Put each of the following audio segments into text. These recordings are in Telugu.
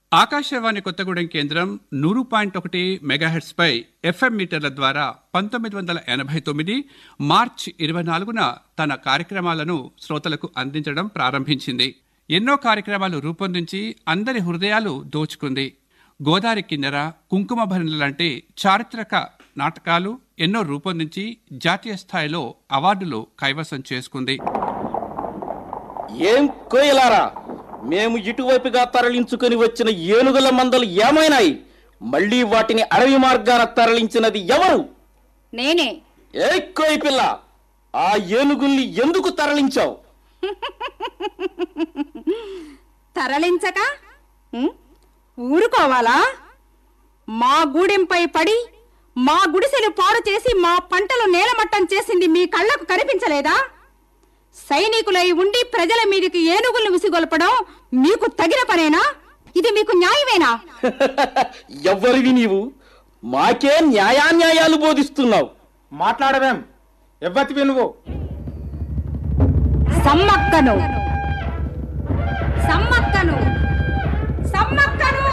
ఆకాశవాణి కొత్తగూడెం కేంద్రం నూరు పాయింట్ ఒకటి మెగాహెట్స్ పై ఎఫ్ఎం మీటర్ల ద్వారా పంతొమ్మిది వందల ఎనభై తొమ్మిది మార్చి ఇరవై నాలుగున తన కార్యక్రమాలను శ్రోతలకు అందించడం ప్రారంభించింది ఎన్నో కార్యక్రమాలు రూపొందించి అందరి హృదయాలు దోచుకుంది గోదారి కిన్నెర కుంకుమ భరణి లాంటి చారిత్రక నాటకాలు ఎన్నో రూపొందించి జాతీయ స్థాయిలో అవార్డులు కైవసం చేసుకుంది ఏం కోయలారా మేము ఇటువైపుగా తరలించుకొని వచ్చిన ఏనుగుల మందలు ఏమైనాయి మళ్ళీ వాటిని అడవి మార్గాన తరలించినది ఎవరు నేనే ఏ కోయి పిల్ల ఆ ఏనుగుల్ని ఎందుకు తరలించావు తరలించక ఉం? ఊరుకోవాలా మా గూడెంపై పడి మా గుడిసెలు పాడు చేసి మా పంటలు నేలమట్టం చేసింది మీ కళ్ళకు కనిపించలేదా సైనికులై ఉండి ప్రజల మీదకి ఏనుగులను విసిగొల్పడం మీకు తగిన పనేనా ఇది మీకు న్యాయమేనా ఎవరివి నీవు మాకే న్యాయాన్యాయాలు బోధిస్తున్నావు మాట్లాడవేం ఎవ్వతివి నువ్వు సమ్మక్కను సమ్మక్కను సమ్మక్కను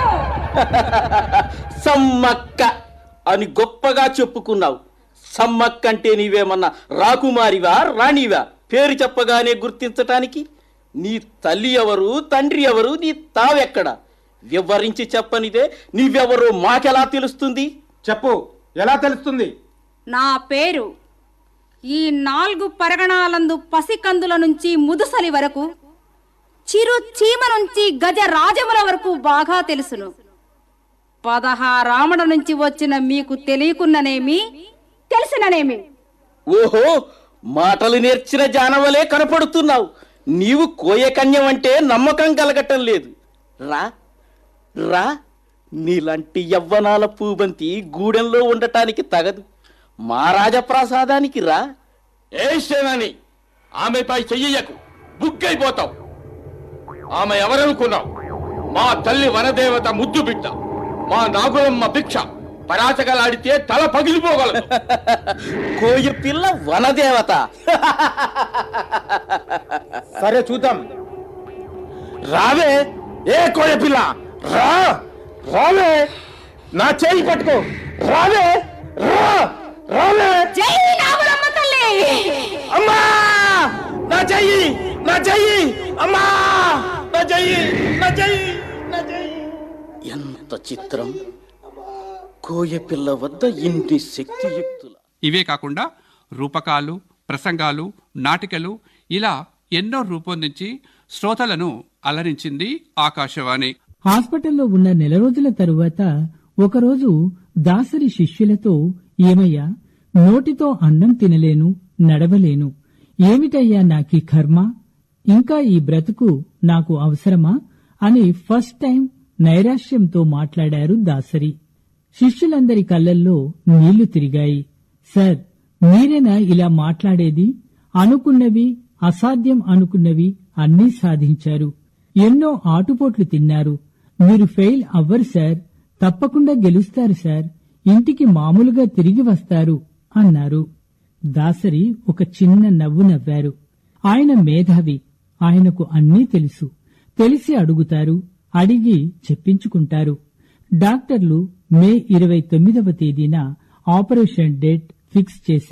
సమ్మక్క అని గొప్పగా చెప్పుకున్నావు సమ్మక్క అంటే నీవేమన్నా రాకుమారివా రాణివా పేరు చెప్పగానే గుర్తించటానికి నీ తల్లి ఎవరు తండ్రి ఎవరు నీ తావెక్కడ వివరించి చెప్పనిదే నీవెవరో మాకెలా తెలుస్తుంది చెప్పు ఎలా తెలుస్తుంది నా పేరు ఈ నాలుగు పరగణాలందు పసికందుల నుంచి ముదుసలి వరకు చిరు చీమ నుంచి గజ రాజముల వరకు బాగా తెలుసును పదహారామడ నుంచి వచ్చిన మీకు తెలియకున్ననేమి తెలిసిననేమి ఓహో మాటలు నేర్చిన జానవలే కనపడుతున్నావు నీవు కోయకన్యం అంటే నమ్మకం కలగటం లేదు రా రా నీలాంటి యవ్వనాల పూబంతి గూడెంలో ఉండటానికి తగదు మా రాజప్రాసాదానికి రా ఏ సేనాని ఆమెపై చెయ్యకు బుగ్గైపోతావు ఆమె ఎవరనుకున్నావు మా తల్లి వనదేవత ముద్దు బిడ్డ మా నాగులమ్మ భిక్ష పరాచకలాడితే తల పగిలిపోగలదు కోయ పిల్ల వనదేవత సరే చూద్దాం రావే ఏ కోయ పిల్ల రా రావే నా చేయి పట్టుకో రావే రా రావే జై నాగులమ్మ తల్లి అమ్మా నా చెయ్యి నా చెయ్యి అమ్మా నా చెయ్యి నా చెయ్యి నా చెయ్యి ఎంత చిత్రం కోయ పిల్ల వద్ద ఇన్ని శక్తియుక్తుల ఇవే కాకుండా రూపకాలు ప్రసంగాలు నాటికలు ఇలా ఎన్నో రూపొందించి శ్రోతలను అలరించింది ఆకాశవాణి హాస్పిటల్లో ఉన్న నెల రోజుల తరువాత ఒకరోజు దాసరి శిష్యులతో ఏమయ్యా నోటితో అన్నం తినలేను నడవలేను ఏమిటయ్యా నాకీ కర్మ ఇంకా ఈ బ్రతుకు నాకు అవసరమా అని ఫస్ట్ టైం నైరాశ్యంతో మాట్లాడారు దాసరి శిష్యులందరి కళ్ళల్లో నీళ్లు తిరిగాయి సార్ మీరేనా ఇలా మాట్లాడేది అనుకున్నవి అసాధ్యం అనుకున్నవి అన్నీ సాధించారు ఎన్నో ఆటుపోట్లు తిన్నారు మీరు ఫెయిల్ అవ్వరు సార్ తప్పకుండా గెలుస్తారు సార్ ఇంటికి మామూలుగా తిరిగి వస్తారు అన్నారు దాసరి ఒక చిన్న నవ్వు నవ్వారు ఆయన మేధావి ఆయనకు అన్నీ తెలుసు తెలిసి అడుగుతారు అడిగి చెప్పించుకుంటారు డాక్టర్లు మే ఇరవై తొమ్మిదవ తేదీన ఆపరేషన్ డేట్ ఫిక్స్ చేశారు